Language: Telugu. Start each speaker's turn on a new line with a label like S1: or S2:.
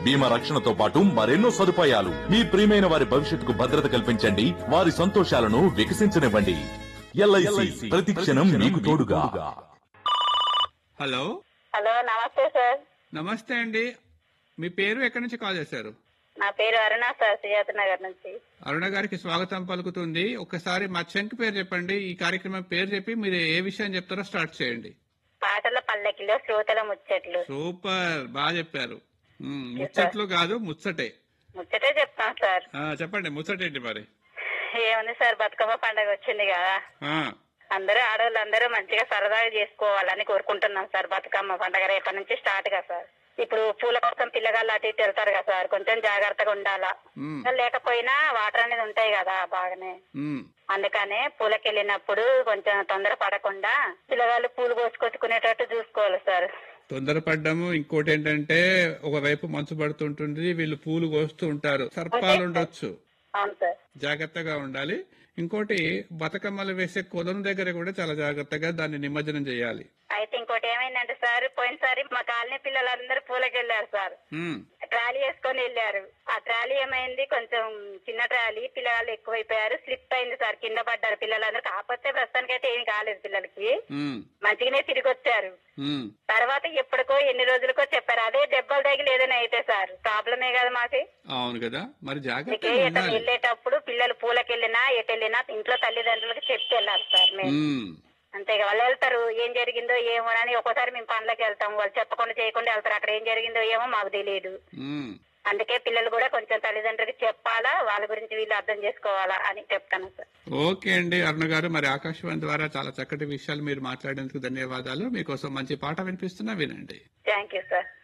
S1: బీమా రక్షణతో పాటు మరెన్నో సదుపాయాలు మీ ప్రియమైన వారి భవిష్యత్తుకు భద్రత కల్పించండి వారి సంతోషాలను వికసించనివ్వండి ఎల్ఐసి ప్రతి క్షణం మీకు తోడుగా
S2: హలో
S3: హలో నమస్తే సార్
S2: నమస్తే అండి మీ పేరు ఎక్కడి నుంచి కాల్ చేశారు
S3: నా పేరు అరుణ సార్ సుజాత నగర్ నుంచి
S2: అరుణ గారికి స్వాగతం పలుకుతుంది ఒకసారి మా చెంక్ పేరు చెప్పండి ఈ కార్యక్రమం పేరు చెప్పి మీరు ఏ విషయం చెప్తారో స్టార్ట్ చేయండి
S3: పాటల పల్లకిలో శ్రోతల ముచ్చట్లు
S2: సూపర్ బాగా చెప్పారు ఉమ్, ముచ్చట్లు కాదు ముచ్చటే
S3: ముచ్చటే చెప్తాం సార్
S2: ఆ, చెప్పండి ముచ్చటేంటి మరి
S3: ఏముంది సార్ బతుకమ్మ పండగ వచ్చింది కదా
S2: ఆ,
S3: అందరూ ఆడవాళ్ళు అందరూ మంచిగా సరదాగా చేసుకోవాలని కోరుకుంటున్నాం సార్ బతుకమ్మ పండగ రేపటి నుంచి స్టార్ట్ గా సార్ ఇప్పుడు పూల కోసం పిల్లగాళ్ళు అటు ఇటు వెళ్తారు కదా సార్ కొంచెం జాగ్రత్తగా ఉండాలా
S2: ఉమ్,
S3: లేకపోయినా వాటర్ అనేది ఉంటాయి కదా బాగానే
S2: ఉమ్,
S3: అందుకనే పూలకి వెళ్ళినప్పుడు కొంచెం తొందర పడకుండా పిల్లగాళ్ళు పూలు కోసుకొచ్చుకునేటట్టు చూసుకోవాలి సార్
S2: తొందరపడ్డము ఇంకోటి ఏంటంటే ఒకవైపు మంచు పడుతుంటుంది వీళ్ళు పూలు కోస్తూ ఉంటారు సర్పాలు ఉండొచ్చు
S3: అవును సార్
S2: జాగ్రత్తగా ఉండాలి ఇంకోటి బతుకమ్మలు వేసే కొలను దగ్గర కూడా చాలా జాగ్రత్తగా దాన్ని నిమజ్జనం చేయాలి
S3: అయితే ఇంకోటి ఏమైందంటే సార్ పోయినసారి మా కాలనీ పిల్లలందరూ పూలకి వెళ్ళారు సార్
S2: ఉమ్,
S3: ట్రాలీ వేసుకొని వెళ్ళారు ఆ ట్రాలీ ఏమైంది కొంచెం చిన్న ట్రాలీ పిల్లలు ఎక్కువైపోయారు స్లిప్ అయింది సార్ కింద పడ్డారు పిల్లలందరూ కాకపోతే ప్రస్తుతానికి అయితే ఏం కాలేదు పిల్లలకి
S2: ఉమ్,
S3: మంచిగానే తిరిగి వచ్చారు
S2: ఉమ్.
S3: తర్వాత ఎప్పటికో ఎన్ని రోజులకో చెప్పారు అదే దెబ్బలు తగిలి ఏదైనా అయితే సార్ ప్రాబ్లమే కదా మాకి
S2: అవును కదా మరి
S3: అందుకే
S2: జాగ్రత్తగా
S3: ఎక్కడ
S2: ఉండాలి
S3: వెళ్ళేటప్పుడు పిల్లలు పూలకి వెళ్ళినా ఎటు వెళ్ళినా ఇంట్లో తల్లిదండ్రులకు చెప్పి వెళ్ళాలి సార్ మేము
S2: ఉమ్,
S3: అంతేగా వాళ్ళు వెళ్తారు ఏం జరిగిందో ఏమో అని ఒక్కోసారి మేము పనులకు వెళ్తాం వాళ్ళు చెప్పకుండా చేయకుండా వెళ్తారు అక్కడ ఏం జరిగిందో ఏమో మాకు తెలియదు
S2: ఉమ్.
S3: అందుకే పిల్లలు కూడా కొంచెం తల్లిదండ్రులకి చెప్పాలా వాళ్ళ గురించి వీళ్ళు అర్థం చేసుకోవాలా అని చెప్తాను సార్
S2: ఓకే అండి అరుణ గారు మరి ఆకాశవాణి ద్వారా చాలా చక్కటి విషయాలు మీరు మాట్లాడేందుకు ధన్యవాదాలు మీకోసం మంచి పాట వినిపిస్తున్నా వినండి
S3: థ్యాంక్ యూ సార్